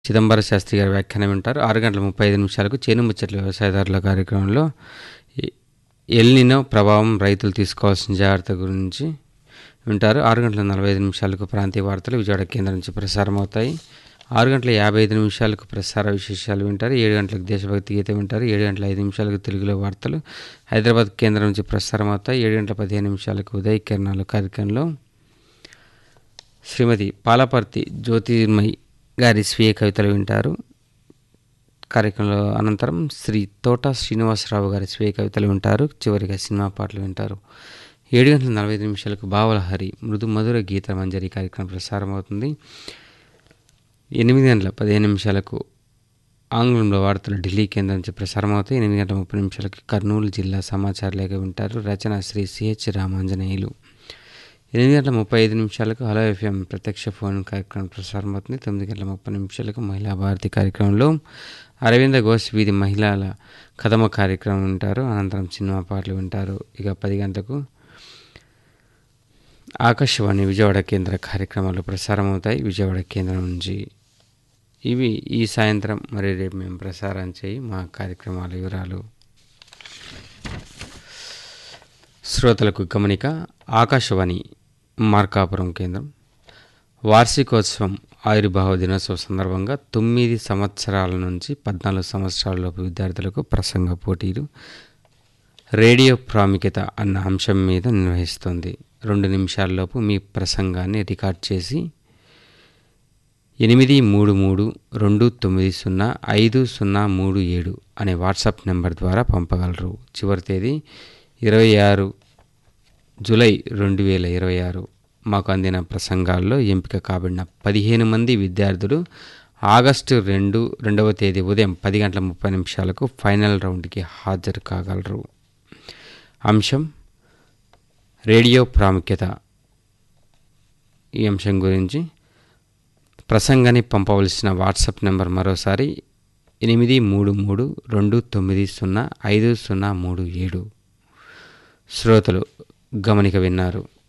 చిదంబర శాస్త్రి గారి వ్యాఖ్యానం వింటారు ఆరు గంటల ముప్పై ఐదు నిమిషాలకు చేను ముచ్చట్ల వ్యవసాయదారుల కార్యక్రమంలో ఎ- ఎల్నినో ప్రభావం రైతులు తీసుకోవాల్సిన జాగ్రత్త గురించి వింటారు ఆరు గంటల నలభై ఐదు నిమిషాలకు ప్రాంతీయ వార్తలు విజయవాడ కేంద్రం నుంచి ప్రసారం అవుతాయి ఆరు గంటల యాభై ఐదు నిమిషాలకు ప్రసార విశేషాలు వింటారు ఏడు గంటలకు దేశభక్తి గీతం వింటారు ఏడు గంటల ఐదు నిమిషాలకు తెలుగులో వార్తలు హైదరాబాద్ కేంద్రం నుంచి ప్రసారం అవుతాయి ఏడు గంటల పదిహేను నిమిషాలకు ఉదయ కిరణాలు కార్యక్రమంలో శ్రీమతి పాలపర్తి జ్యోతిర్మయి గారి స్వీయ కవితలు వింటారు కార్యక్రమంలో అనంతరం శ్రీ తోట శ్రీనివాసరావు గారి స్వీయ కవితలు వింటారు చివరిగా సినిమా పాటలు వింటారు ఏడు గంటల నలభై ఐదు నిమిషాలకు బావలహరి మృదు మధుర గీత మంజరి కార్యక్రమం ప్రసారం అవుతుంది ఎనిమిది గంటల పదిహేను నిమిషాలకు ఆంగ్లంలో వార్తలు ఢిల్లీ కేంద్రం నుంచి ప్రసారం అవుతాయి ఎనిమిది గంటల ముప్పై నిమిషాలకు కర్నూలు జిల్లా సమాచార లేఖ వింటారు రచన శ్రీ సిహెచ్ రామాంజనేయులు ఎనిమిది గంటల ముప్పై ఐదు నిమిషాలకు హలో ఎఫ్ఎం ప్రత్యక్ష ఫోన్ కార్యక్రమం ప్రసారం అవుతుంది తొమ్మిది గంటల ముప్పై నిమిషాలకు మహిళా భారతి కార్యక్రమంలో అరవింద ఘోష్ వీధి మహిళల కథమ కార్యక్రమం వింటారు అనంతరం సినిమా పాటలు వింటారు ఇక పది గంటలకు ఆకాశవాణి విజయవాడ కేంద్ర కార్యక్రమాలు ప్రసారం అవుతాయి విజయవాడ కేంద్రం నుంచి ఇవి ఈ సాయంత్రం మరి రేపు మేము ప్రసారం చేయి మా కార్యక్రమాల వివరాలు శ్రోతలకు గమనిక ఆకాశవాణి మార్కాపురం కేంద్రం వార్షికోత్సవం ఆయుర్భావ దినోత్సవ సందర్భంగా తొమ్మిది సంవత్సరాల నుంచి పద్నాలుగు సంవత్సరాలలోపు విద్యార్థులకు ప్రసంగ పోటీలు రేడియో ప్రాముఖ్యత అన్న అంశం మీద నిర్వహిస్తుంది రెండు నిమిషాల్లోపు మీ ప్రసంగాన్ని రికార్డ్ చేసి ఎనిమిది మూడు మూడు రెండు తొమ్మిది సున్నా ఐదు సున్నా మూడు ఏడు అనే వాట్సాప్ నెంబర్ ద్వారా పంపగలరు చివరి తేదీ ఇరవై ఆరు జూలై రెండు వేల ఇరవై ఆరు మాకు అందిన ప్రసంగాల్లో ఎంపిక కాబడిన పదిహేను మంది విద్యార్థులు ఆగస్టు రెండు రెండవ తేదీ ఉదయం పది గంటల ముప్పై నిమిషాలకు ఫైనల్ రౌండ్కి హాజరు కాగలరు అంశం రేడియో ప్రాముఖ్యత ఈ అంశం గురించి ప్రసంగాన్ని పంపవలసిన వాట్సాప్ నెంబర్ మరోసారి ఎనిమిది మూడు మూడు రెండు తొమ్మిది సున్నా ఐదు సున్నా మూడు ఏడు శ్రోతలు గమనిక విన్నారు